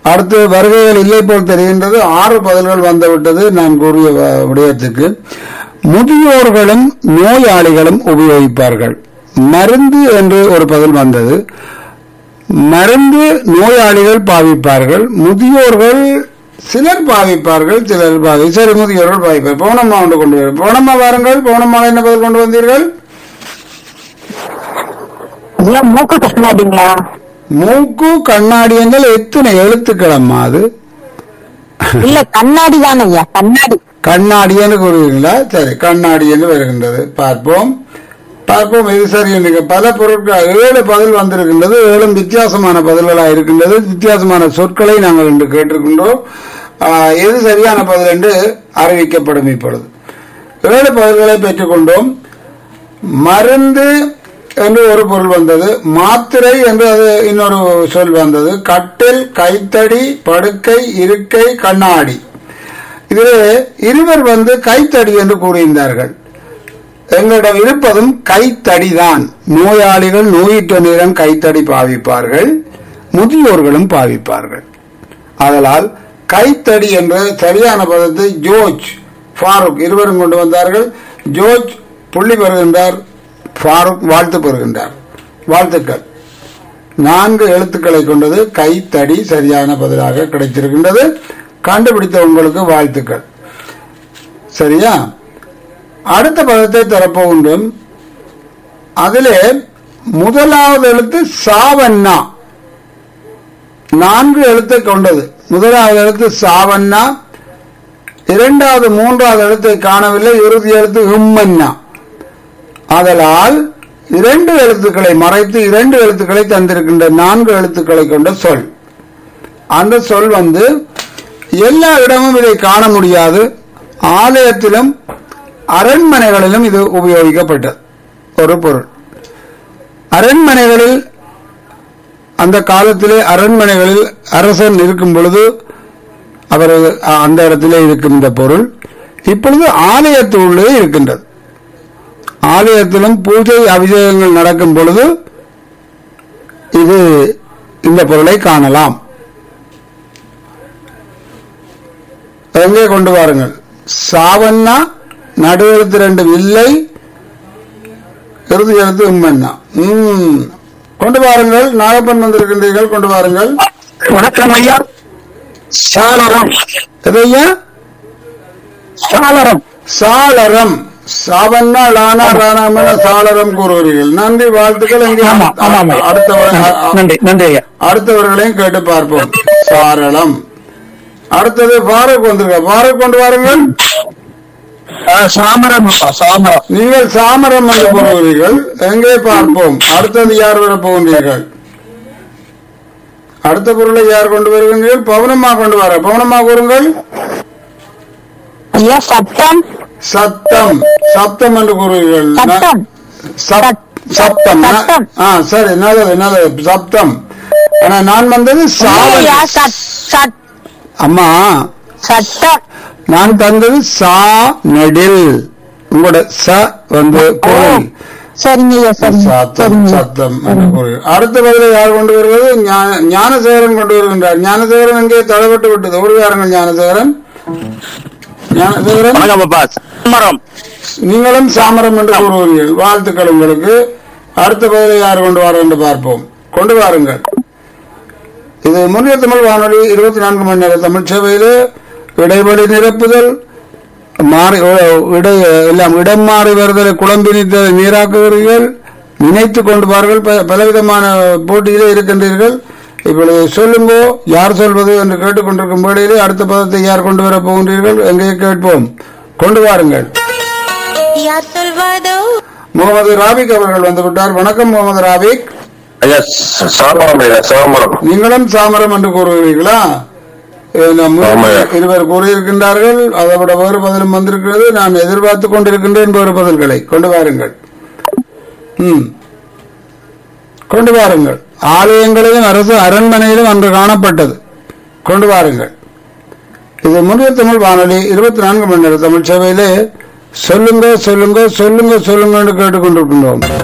அடுத்து வருகைகள் இல்லை போல் தெரிகின்றது ஆறு பதில்கள் வந்துவிட்டது நான் கூறிய வ- விடயத்துக்கு முதியோர்களும் நோயாளிகளும் உபயோகிப்பார்கள் மருந்து என்று ஒரு பதில் வந்தது மருந்து நோயாளிகள் பாவிப்பார்கள் முதியோர்கள் சிலர் பாவிப்பார்கள் சிலர் பாவி சரி முதியோர்கள் பாவிப்பார் பவுனம்மா ஒன்று கொண்டு வரும் பவுனம்மா வாருங்கள் பவுனம்மா என்ன பதில் கொண்டு வந்தீர்கள் ஐயா மூக்கு கஷ்டமாட்டீங்களா மூக்கு கண்ணாடி என்றால் எத்தனை எழுத்துக்கள் அம்மா அது இல்ல கண்ணாடி தானே ஐயா கண்ணாடி கண்ணாடி என்று கூறுவீங்களா சரி கண்ணாடி என்று வருகின்றது பார்ப்போம் பார்ப்போம் இது சரி என்று பல பொருட்கள் ஏழு பதில் வந்திருக்கின்றது ஏழும் வித்தியாசமான பதில்களாக இருக்கின்றது வித்தியாசமான சொற்களை நாங்கள் இன்று கேட்டிருக்கின்றோம் ஆஹ், எது சரியான பதில் என்று அறிவிக்கப்படும் இப்பொழுது ஏழு பதில்களை பெற்றுக்கொண்டோம் மருந்து என்று ஒரு பொருள் வந்தது மாத்திரை என்று அது இன்னொரு சொல் வந்தது கட்டில் கைத்தடி படுக்கை இருக்கை கண்ணாடி இதிலே இருவர் வந்து கைத்தடி என்று கூறியிருந்தார்கள் எங்களிடம் இருப்பதும் கைத்தடிதான் நோயாளிகள் நோயிட்ட நேரம் கைத்தடி பாவிப்பார்கள் முதியோர்களும் பாவிப்பார்கள் அதனால் கைத்தடி என்ற சரியான பதத்தை ஜோர்ஜ் ஃபாரூக் இருவரும் கொண்டு வந்தார்கள் ஜோர்ஜ் புள்ளி பெறுகின்றார் ஃபாரூக் வாழ்த்து பெறுகின்றார் வாழ்த்துக்கள் நான்கு எழுத்துக்களை கொண்டது கைத்தடி சரியான பதிலாக கிடைத்திருக்கின்றது கண்டுபிடித்த உங்களுக்கு வாழ்த்துக்கள் சரியா அடுத்த பதத்தை தரப்போகின்றோம் அதிலே முதலாவது எழுத்து சாவண்ணா நான்கு எழுத்தை கொண்டது முதலாவது எழுத்து சாவண்ணா இரண்டாவது மூன்றாவது எழுத்தை காணவில்லை இறுதி எழுத்து உம்மன்னா ஆதலால் இரண்டு எழுத்துக்களை மறைத்து இரண்டு எழுத்துக்களை தந்திருக்கின்ற நான்கு எழுத்துக்களை கொண்ட சொல் அந்த சொல் வந்து எல்லா இடமும் இதை காண முடியாது ஆலயத்திலும் அரண்மனைகளிலும் இது உபயோகிக்கப்பட்டது ஒரு பொருள் அரண்மனைகளில் அந்த காலத்திலே அரண்மனைகளில் அரசன் இருக்கும் பொழுது அவர் அந்த இடத்திலே இருக்கும் இந்த பொருள் இப்பொழுது ஆலயத்துள்ளே இருக்கின்றது ஆலயத்திலும் பூஜை அபிஷேகங்கள் நடக்கும் பொழுது இது இந்த பொருளை காணலாம் எங்கே கொண்டு வாருங்கள் சாவண்ணா நடுவெழுத்து ரெண்டு இல்லை இறுதி எழுத்து உம்மன்னா ம் கொண்டு வாருங்கள் நாகப்பன் வந்திருக்கின்றீர்கள் கொண்டு வாருங்கள் வணக்கம் ஐயா சாளரம் எதையா சாளரம் சாளரம் சாவண்ணா லானா ராணாமன சாளரம் கூறுகிறீர்கள் நன்றி வாழ்த்துக்கள் எங்கே ஆமா ஆமா ஆமா அடுத்தவரை நன்றி நன்றி ஐயா அடுத்தவர்களையும் கேட்டு பார்ப்போம் சாரளம் அடுத்தது பாரக் வந்திருக்க பாரக் கொண்டு வாருங்கள் சாமரம் சாமரம் நீங்கள் சாமரம் என்று கூறுகிறீர்கள் எங்கே பார்ப்போம் அடுத்தது யார் வர போகின்றீர்கள் அடுத்த பொருளை யார் கொண்டு வருகின்றீர்கள் பவுனம்மா கொண்டு வர பவுனம்மா கூறுங்கள் ஐயா சட்டம் சத்தம் சத்தம் என்று கூறுகிறீர்கள் சட்டம் சப்- சப்தம் சத்தம். ஆ சரி நல்லது நல்லது சப்தம் ஆனா நான் வந்தது சாவல் ஐயா சட் சட் அம்மா சட்டம் நான் தந்தது சா நெடில் உங்களோட ச வந்து பொருள் சரிங்க ஐயா சரிங்க சத்தம் சரிங்க சத்தம் என்று பொருள். அடுத்த பதிலை யார் கொண்டு வருவது ஞா- ஞானசேகரன் கொண்டு வருகின்றார் ஞானசேகரன் எங்கே தளப்பட்டு விட்டது ஓடுவாருங்கள் ஞானசேகரன் ஞானசேகரன் வணக்கம் அப்பா மரம் நீங்களும் சாமரம் என்று கூறுவீர்கள் வாழ்த்துக்கள் உங்களுக்கு அடுத்த பதிலை யார் கொண்டு வர என்று பார்ப்போம் கொண்டு வாருங்கள் இது முன்னிய தமிழ் வானொலி இருபத்தி நான்கு மணி நேர தமிழ் சேவையிலே இடைவெளி நிரப்புதல் மாறி ஓ- இடை எல்லாம் இடம் மாறி வருதலை குழம்பி நீத்த நீராக்குகிறீர்கள் நினைத்து கொண்டு பாருங்கள் ப- பலவிதமான போட்டியிலே இருக்கின்றீர்கள் இப்பொழுது சொல்லுங்கோ யார் சொல்வது என்று கேட்டுக்கொண்டிருக்கும் வேளையிலே அடுத்த பதத்தை யார் கொண்டு வரப் போகின்றீர்கள் எங்கே கேட்போம் கொண்டு வாருங்கள் யார் சொல்வதோ முகமது ராபிக் அவர்கள் வந்துவிட்டார் வணக்கம் முகமது ராபிக் ஐயா சாமரம் ஐயா சாமரம் நீங்களும் சாமரம் என்று கூறுகிறீர்களா அஹ் நம் ஆமாய்யா. இருவர் கூறியிருக்கின்றார்கள் அதை விட வேறு பதிலும் வந்திருக்கிறது நான் எதிர்பார்த்துக் கொண்டிருக்கின்றேன் வேறு பதில்களை கொண்டு வாருங்கள் ம் கொண்டு வாருங்கள் ஆலயங்களிலும் அரசு அரண்மனையிலும் அன்று காணப்பட்டது கொண்டு வாருங்கள் இது முன்னிய தமிழ் வானொலி இருபத்தி நான்கு மணி நேர தமிழ் சேவையிலே சொல்லுங்க சொல்லுங்க சொல்லுங்க சொல்லுங்க என்று கேட்டுக்கொண்டிருக்கின்றோம்